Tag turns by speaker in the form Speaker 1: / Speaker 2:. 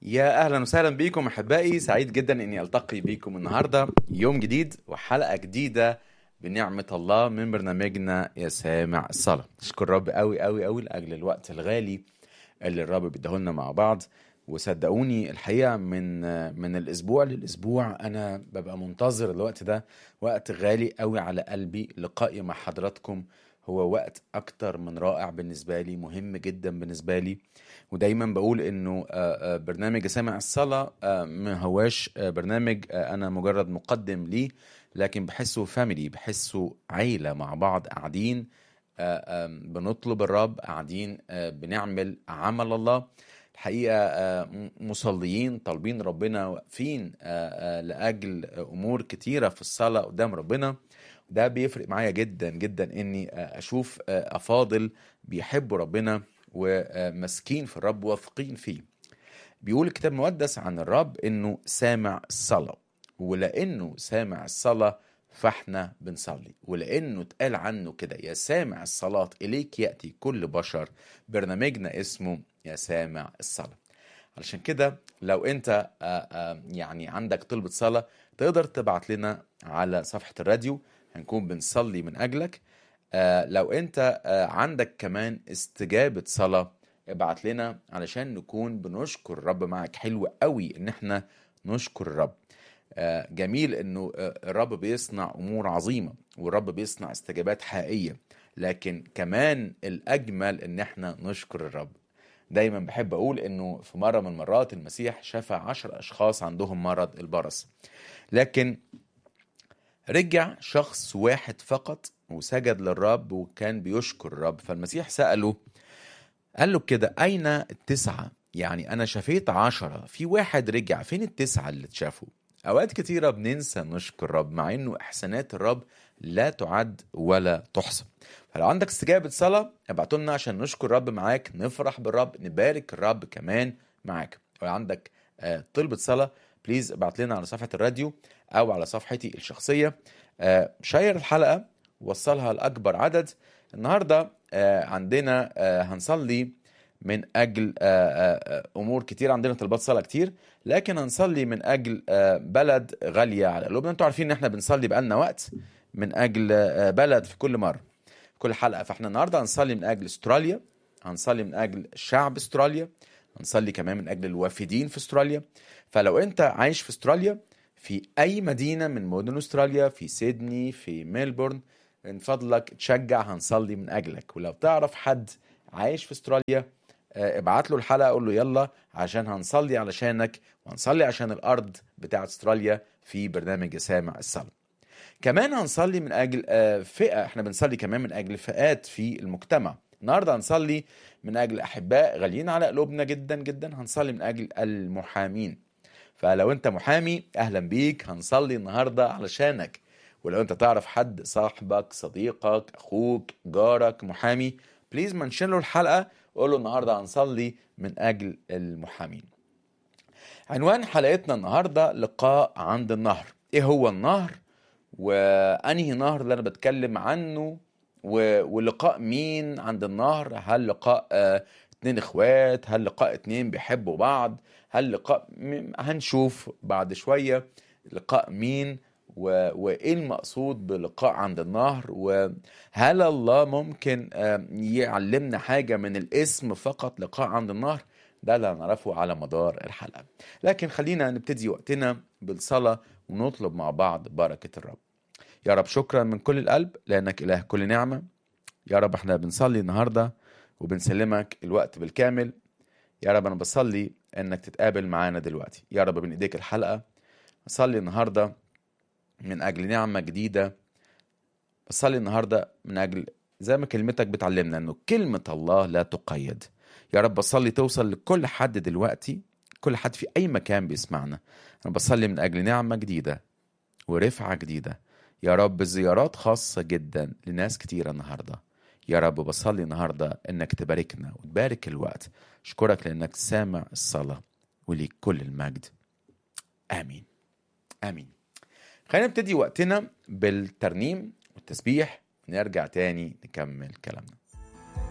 Speaker 1: يا اهلا وسهلا بيكم احبائي سعيد جدا اني التقي بيكم النهارده يوم جديد وحلقه جديده بنعمه الله من برنامجنا يا سامع الصلاه اشكر الرب قوي قوي قوي لاجل الوقت الغالي اللي الرب بيديهولنا مع بعض وصدقوني الحقيقه من من الاسبوع للاسبوع انا ببقى منتظر الوقت ده وقت غالي قوي على قلبي لقائي مع حضراتكم هو وقت اكتر من رائع بالنسبه لي مهم جدا بالنسبه لي ودايما بقول انه آه، آه، برنامج سامع الصلاه آه، ما هواش آه، برنامج آه، انا مجرد مقدم ليه لكن بحسه فاميلي بحسه عيله مع بعض قاعدين آه، آم، بنطلب الرب قاعدين آه، بنعمل عمل الله الحقيقه آه، م- مصليين طالبين ربنا واقفين آه، آه، لاجل امور كتيره في الصلاه قدام ربنا ده بيفرق معايا جدا جدا اني آه، اشوف آه، افاضل بيحبوا ربنا وماسكين في الرب واثقين فيه بيقول الكتاب المقدس عن الرب انه سامع الصلاه ولانه سامع الصلاه فاحنا بنصلي ولانه اتقال عنه كده يا سامع الصلاه اليك ياتي كل بشر برنامجنا اسمه يا سامع الصلاه علشان كده لو انت آه، آه، يعني عندك طلبة صلاة تقدر تبعت لنا على صفحة الراديو هنكون بنصلي من أجلك آه، لو انت آه، عندك كمان استجابة صلاة ابعت لنا علشان نكون بنشكر الرب معك حلو قوي ان احنا نشكر الرب آه، جميل انه آه، الرب بيصنع امور عظيمة والرب بيصنع استجابات حقيقية لكن كمان الاجمل ان احنا نشكر الرب دايما بحب اقول انه في مره من المرات المسيح شفى عشر اشخاص عندهم مرض البرص لكن رجع شخص واحد فقط وسجد للرب وكان بيشكر الرب فالمسيح سأله قال له كده أين التسعة يعني أنا شفيت عشرة في واحد رجع فين التسعة اللي اتشافوا أوقات كتيرة بننسى نشكر الرب مع إنه إحسانات الرب لا تعد ولا تحصى فلو عندك استجابة صلاة ابعتوا لنا عشان نشكر الرب معاك نفرح بالرب نبارك الرب كمان معاك لو عندك آه، طلبة صلاة بليز ابعت لنا على صفحة الراديو أو على صفحتي الشخصية آه، شير الحلقة وصلها لأكبر عدد النهاردة آه، عندنا آه، هنصلي من أجل آه، آه، آه، أمور كتير عندنا طلبات صلاة كتير لكن هنصلي من أجل آه، بلد غالية على قلوبنا انتوا عارفين إن احنا بنصلي بقالنا وقت من أجل آه، بلد في كل مرة كل حلقة فاحنا النهاردة هنصلي من أجل استراليا هنصلي من أجل شعب استراليا هنصلي كمان من أجل الوافدين في استراليا فلو أنت عايش في استراليا في أي مدينة من مدن استراليا في سيدني في ميلبورن من فضلك تشجع هنصلي من أجلك ولو تعرف حد عايش في استراليا آه، ابعت له الحلقة قول له يلا عشان هنصلي علشانك وهنصلي عشان الأرض بتاعت استراليا في برنامج سامع الصلاة كمان هنصلي من اجل آه، فئه احنا بنصلي كمان من اجل فئات في المجتمع النهارده هنصلي من اجل احباء غاليين على قلوبنا جدا جدا هنصلي من اجل المحامين فلو انت محامي اهلا بيك هنصلي النهارده علشانك ولو انت تعرف حد صاحبك صديقك اخوك جارك محامي بليز منشن له الحلقه وقول له النهارده هنصلي من اجل المحامين عنوان حلقتنا النهارده لقاء عند النهر ايه هو النهر وانهي نهر اللي انا بتكلم عنه و... ولقاء مين عند النهر هل لقاء آه، اتنين اخوات هل لقاء اتنين بيحبوا بعض هل لقاء م... هنشوف بعد شوية لقاء مين و... وايه المقصود بلقاء عند النهر وهل الله ممكن آه، يعلمنا حاجة من الاسم فقط لقاء عند النهر ده اللي هنعرفه على مدار الحلقة لكن خلينا نبتدي وقتنا بالصلاة ونطلب مع بعض بركة الرب يا رب شكرا من كل القلب لأنك إله كل نعمة يا رب احنا بنصلي النهاردة وبنسلمك الوقت بالكامل يا رب أنا بصلي إنك تتقابل معانا دلوقتي يا رب بين إيديك الحلقة أصلي النهاردة من أجل نعمة جديدة بصلي النهاردة من أجل زي ما كلمتك بتعلمنا إنه كلمة الله لا تقيد يا رب بصلي توصل لكل حد دلوقتي كل حد في أي مكان بيسمعنا أنا بصلي من أجل نعمة جديدة ورفعة جديدة يا رب زيارات خاصة جدا لناس كتيرة النهاردة يا رب بصلي النهاردة إنك تباركنا وتبارك الوقت أشكرك لأنك سامع الصلاة وليك كل المجد آمين آمين خلينا نبتدي وقتنا بالترنيم والتسبيح ونرجع تاني نكمل كلامنا